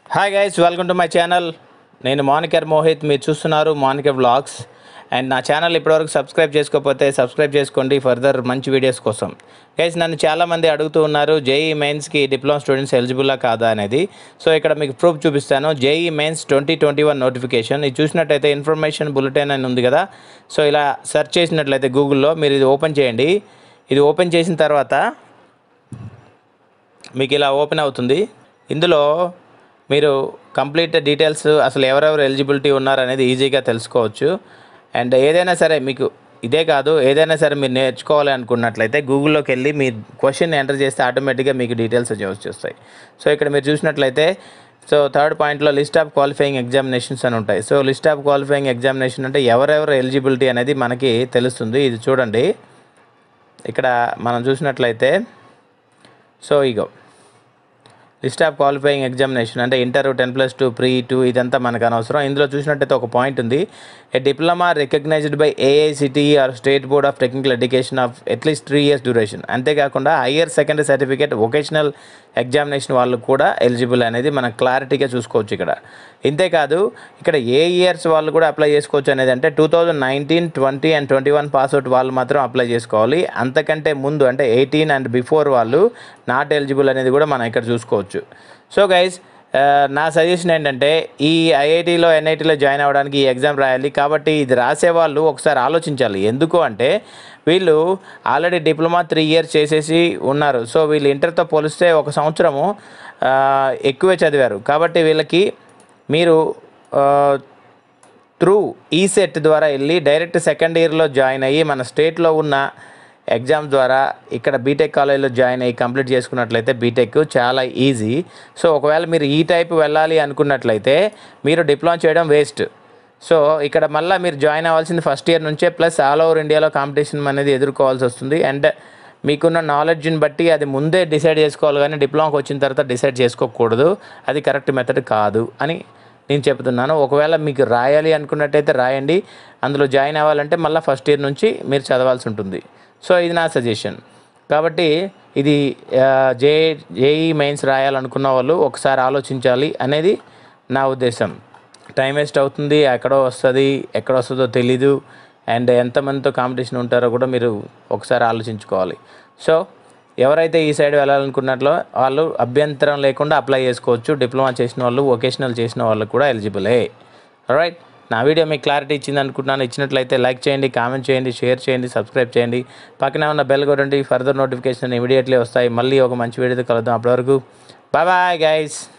hi guys welcome to my channel నేను మోనికర్ మోహిత్ మీరు చూస్తున్నారు మోనికర్ వ్లాగ్స్ అండ్ నా ఛానల్ ఇప్పటివరకు సబ్స్క్రైబ్ చేసుకోకపోతే సబ్స్క్రైబ్ చేసుకోండి ఫర్దర్ మంచి వీడియోస్ కోసం గైస్ నన్ను చాలామంది అడుగుతూ ఉన్నారు జేఈ మెయిన్స్కి డిప్లొమా స్టూడెంట్స్ ఎలిజిబుల్లా కాదా అనేది సో ఇక్కడ మీకు ప్రూఫ్ చూపిస్తాను JEE mains twenty twenty one notification ఇది చూసినట్టయితే ఇన్ఫర్మేషన్ బులెటిన్ అని ఉంది కదా సో ఇలా సెర్చ్ చేసినట్లయితే గూగుల్లో మీరు ఇది ఓపెన్ చేయండి ఇది ఓపెన్ చేసిన తర్వాత మీకు ఇలా ఓపెన్ అవుతుంది ఇందులో మీరు కంప్లీట్ డీటెయిల్స్ అసలు ఎవరెవరు ఎలిజిబిలిటీ ఉన్నారనేది ఈజీగా తెలుసుకోవచ్చు అండ్ ఏదైనా సరే మీకు ఇదే కాదు ఏదైనా సరే మీరు నేర్చుకోవాలి అనుకున్నట్లయితే గూగుల్లోకి వెళ్ళి మీ క్వశ్చన్ ఎంటర్ చేస్తే ఆటోమేటిక్గా మీకు డీటెయిల్స్ వచ్చేస్తాయి సో ఇక్కడ మీరు చూసినట్లయితే సో థర్డ్ పాయింట్లో లిస్ట్ ఆఫ్ క్వాలిఫైయింగ్ ఎగ్జామినేషన్స్ అని ఉంటాయి so list of qualifying examination అంటే ఎవరెవరు ఎలిజిబిలిటీ అనేది మనకి తెలుస్తుంది ఇది చూడండి ఇక్కడ మనం చూసినట్లయితే సో ఇగో లిస్ట్ ఆఫ్ క్వాలిఫైయింగ్ ఎగ్జామినేషన్ అంటే inter ten plus two pre two ఇదంతా మనకు అనవసరం ఇందులో చూసినట్టయితే ఒక పాయింట్ ఉంది a diploma recognised by AICTE or state board of technical education of at least three years duration అంతేకాకుండా higher secondary certificate vocational examination వాళ్ళు కూడా ఎలిజిబుల్ అనేది మనం క్లారిటీగా చూసుకోవచ్చు ఇక్కడ ఇంతేకాదు ఇక్కడ ఏ ఇయర్స్ వాళ్ళు కూడా అప్లై చేసుకోవచ్చు అనేది అంటే two thousand nineteen twenty and twenty one pass out వాళ్ళు మాత్రం అప్లై చేసుకోవాలి అంతకంటే ముందు అంటే ఎయిటీన్ అండ్ బిఫోర్ వాళ్ళు నాట్ ఎలిజిబుల్ అనేది కూడా మనం ఇక్కడ చూసుకోవచ్చు సో గైస్ నా సజెషన్ ఏంటంటే ఈ ఐఐటీలో ఎన్ఐటీలో జాయిన్ అవ్వడానికి ఈ ఎగ్జామ్ రాయాలి కాబట్టి ఇది రాసే వాళ్ళు ఒకసారి ఆలోచించాలి ఎందుకు అంటే వీళ్ళు ఆల్రెడీ డిప్లొమా త్రీ ఇయర్స్ చేసేసి ఉన్నారు సో వీళ్ళు ఇంటర్తో పోలిస్తే ఒక సంవత్సరము ఆ, ఎక్కువే చదివారు కాబట్టి వీళ్ళకి మీరు త్రూ ఈసెట్ ద్వారా వెళ్ళి డైరెక్ట్ సెకండ్ ఇయర్లో జాయిన్ అయ్యి మన స్టేట్లో ఉన్న ఎగ్జామ్ ద్వారా ఇక్కడ బీటెక్ కాలేజ్లో జాయిన్ అయ్యి కంప్లీట్ చేసుకున్నట్లయితే బీటెక్ చాలా ఈజీ సో ఒకవేళ మీరు ఈ టైప్ వెళ్ళాలి అనుకున్నట్లయితే మీరు డిప్లొమా చేయడం వేస్ట్ సో ఇక్కడ మళ్ళీ మీరు జాయిన్ అవ్వాల్సింది ఫస్ట్ ఇయర్ నుంచే ప్లస్ ఆల్ ఓవర్ ఇండియాలో కాంపిటీషన్ అనేది ఎదుర్కోవాల్సి వస్తుంది అండ్ మీకున్న నాలెడ్జ్ని బట్టి అది ముందే డిసైడ్ చేసుకోవాలి కానీ డిప్లొమాకి వచ్చిన తర్వాత డిసైడ్ చేసుకోకూడదు అది కరెక్ట్ మెథడ్ కాదు అని నేను చెప్తున్నాను ఒకవేళ మీకు రాయాలి అనుకున్నట్టయితే రాయండి అందులో జాయిన్ అవ్వాలంటే మళ్ళీ ఫస్ట్ ఇయర్ నుంచి మీరు చదవాల్సి ఉంటుంది సో ఇది నా సజెషన్ కాబట్టి ఇది జే జేఈ మెయిన్స్ రాయాలనుకున్న వాళ్ళు ఒకసారి ఆలోచించాలి అనేది నా ఉద్దేశం టైం వేస్ట్ అవుతుంది ఎక్కడో వస్తుంది ఎక్కడ వస్తుందో తెలీదు అండ్ ఎంతమందితో కాంపిటీషన్ ఉంటారో కూడా మీరు ఒకసారి ఆలోచించుకోవాలి సో ఎవరైతే ఈ సైడ్ వెళ్ళాలనుకున్నట్లో వాళ్ళు అభ్యంతరం లేకుండా అప్లై చేసుకోవచ్చు డిప్లొమా చేసిన వాళ్ళు వొకేషనల్ చేసిన వాళ్ళు కూడా ఎలిజిబులే రైట్ నా వీడియో మీకు క్లారిటీ ఇచ్చింది అనుకుంటున్నాను ఇచ్చినట్లయితే లైక్ చేయండి కామెంట్ చేయండి షేర్ చేయండి సబ్స్క్రైబ్ చేయండి పక్కనే ఉన్న బెల్ కొట్టండి ఫర్దర్ నోటిఫికేషన్ ఇమీడియట్లీ వస్తాయి మళ్ళీ ఒక మంచి వీడియోతో కలుద్దాం అప్పటివరకు బాయ్ బాయ్ గైస్